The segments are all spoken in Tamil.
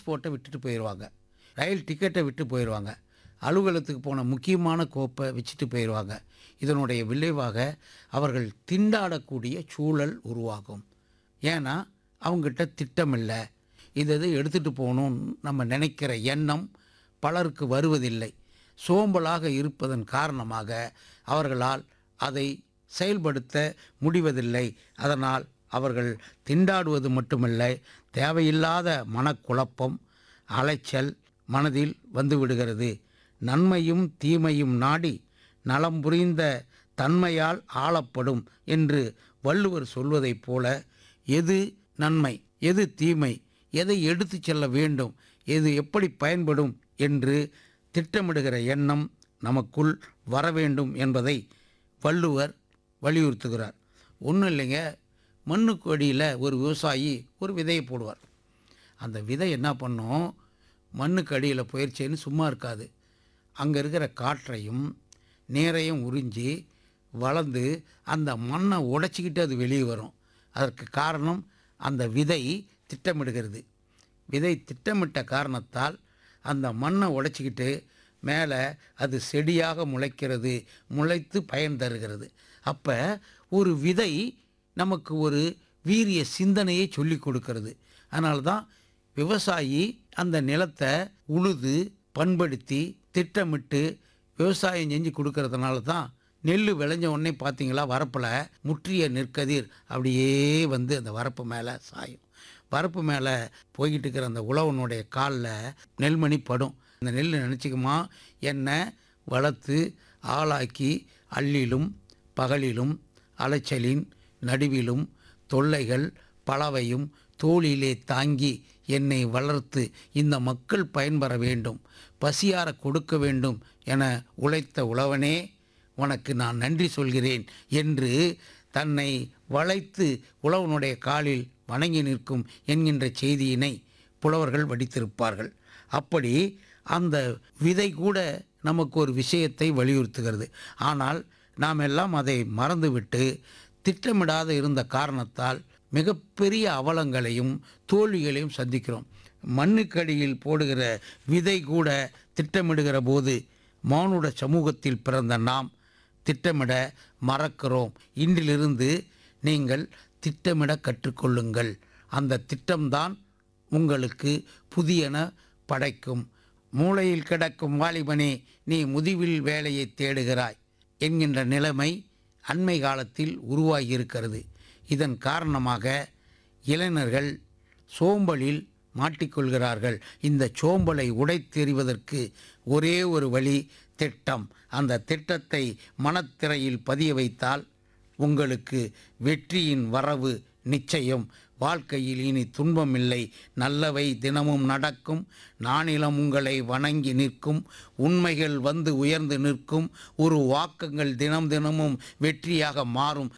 பாஸ்போர்ட்டை விட்டுட்டு போயிடுவாங்க ரயில் டிக்கெட்டை விட்டு போயிடுவாங்க அலுவலகத்துக்கு போன முக்கியமான கோப்பை வச்சுட்டு போயிடுவாங்க இதனுடைய விளைவாக அவர்கள் திண்டாடக்கூடிய சூழல் உருவாகும் ஏன்னா அவங்ககிட்ட திட்டம் இல்லை இது இது எடுத்துகிட்டு போகணும்னு நம்ம நினைக்கிற எண்ணம் பலருக்கு வருவதில்லை சோம்பலாக இருப்பதன் காரணமாக அவர்களால் அதை செயல்படுத்த முடிவதில்லை அதனால் அவர்கள் திண்டாடுவது மட்டுமில்லை தேவையில்லாத மனக்குழப்பம் அலைச்சல் மனதில் வந்துவிடுகிறது நன்மையும் தீமையும் நாடி நலம் புரிந்த தன்மையால் ஆளப்படும் என்று வள்ளுவர் சொல்வதைப் போல எது நன்மை எது தீமை எதை எடுத்துச் செல்ல வேண்டும் எது எப்படி பயன்படும் என்று திட்டமிடுகிற எண்ணம் நமக்குள் வர வேண்டும் என்பதை வள்ளுவர் வலியுறுத்துகிறார் ஒன்றும் இல்லைங்க மண்ணுக்கு அடியில் ஒரு விவசாயி ஒரு விதையை போடுவார் அந்த விதை என்ன பண்ணும் மண்ணுக்கு அடியில் போயிடுச்சேன்னு சும்மா இருக்காது அங்கே இருக்கிற காற்றையும் நீரையும் உறிஞ்சி வளர்ந்து அந்த மண்ணை உடைச்சிக்கிட்டு அது வெளியே வரும் அதற்கு காரணம் அந்த விதை திட்டமிடுகிறது விதை திட்டமிட்ட காரணத்தால் அந்த மண்ணை உடைச்சிக்கிட்டு மேலே அது செடியாக முளைக்கிறது முளைத்து பயன் தருகிறது அப்போ ஒரு விதை நமக்கு ஒரு வீரிய சிந்தனையை சொல்லி கொடுக்கிறது அதனால தான் விவசாயி அந்த நிலத்தை உழுது பண்படுத்தி திட்டமிட்டு விவசாயம் செஞ்சு கொடுக்கறதுனால தான் நெல் விளைஞ்ச உடனே பார்த்தீங்களா வரப்பில் முற்றிய நெற்கதிர் அப்படியே வந்து அந்த வரப்பு மேலே சாயும் வரப்பு மேலே போய்கிட்டு இருக்கிற அந்த உழவனுடைய காலில் நெல்மணி படும் அந்த நெல் நினச்சிக்குமா என்னை வளர்த்து ஆளாக்கி அள்ளிலும் பகலிலும் அலைச்சலின் நடுவிலும் தொல்லைகள் பலவையும் தோளிலே தாங்கி என்னை வளர்த்து இந்த மக்கள் பயன்பெற வேண்டும் பசியார கொடுக்க வேண்டும் என உழைத்த உழவனே உனக்கு நான் நன்றி சொல்கிறேன் என்று தன்னை வளைத்து உழவனுடைய காலில் வணங்கி நிற்கும் என்கின்ற செய்தியினை புலவர்கள் வடித்திருப்பார்கள் அப்படி அந்த விதை கூட நமக்கு ஒரு விஷயத்தை வலியுறுத்துகிறது ஆனால் நாம் எல்லாம் அதை மறந்துவிட்டு திட்டமிடாத இருந்த காரணத்தால் மிகப்பெரிய அவலங்களையும் தோல்விகளையும் சந்திக்கிறோம் மண்ணுக்கடியில் போடுகிற விதை கூட திட்டமிடுகிற போது மானுட சமூகத்தில் பிறந்த நாம் திட்டமிட மறக்கிறோம் இன்றிலிருந்து நீங்கள் திட்டமிட கற்றுக்கொள்ளுங்கள் அந்த திட்டம்தான் உங்களுக்கு புதியன படைக்கும் மூளையில் கிடக்கும் வாலிபனே நீ முதிவில் வேலையை தேடுகிறாய் என்கின்ற நிலைமை அண்மை காலத்தில் உருவாகியிருக்கிறது இதன் காரணமாக இளைஞர்கள் சோம்பலில் மாட்டிக்கொள்கிறார்கள் இந்த சோம்பலை உடைத்தெறிவதற்கு ஒரே ஒரு வழி திட்டம் அந்த திட்டத்தை மனத்திரையில் பதிய வைத்தால் உங்களுக்கு வெற்றியின் வரவு நிச்சயம் வாழ்க்கையில் இனி துன்பமில்லை நல்லவை தினமும் நடக்கும் நானிலம் உங்களை வணங்கி நிற்கும் உண்மைகள் வந்து உயர்ந்து நிற்கும் ஒரு வாக்கங்கள் தினம் தினமும் வெற்றியாக மாறும்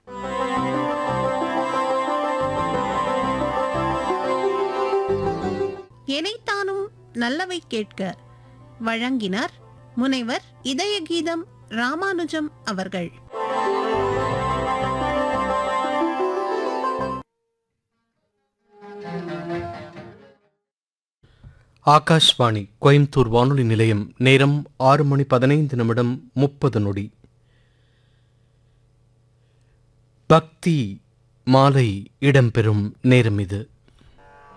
எனைத்தானும் நல்லவை கேட்க வழங்கினார் முனைவர் இதயகீதம் ராமானுஜம் அவர்கள் ஆகாஷ்வாணி கோயம்புத்தூர் வானொலி நிலையம் நேரம் ஆறு மணி பதினைந்து நிமிடம் முப்பது நொடி பக்தி மாலை இடம்பெறும் நேரம் இது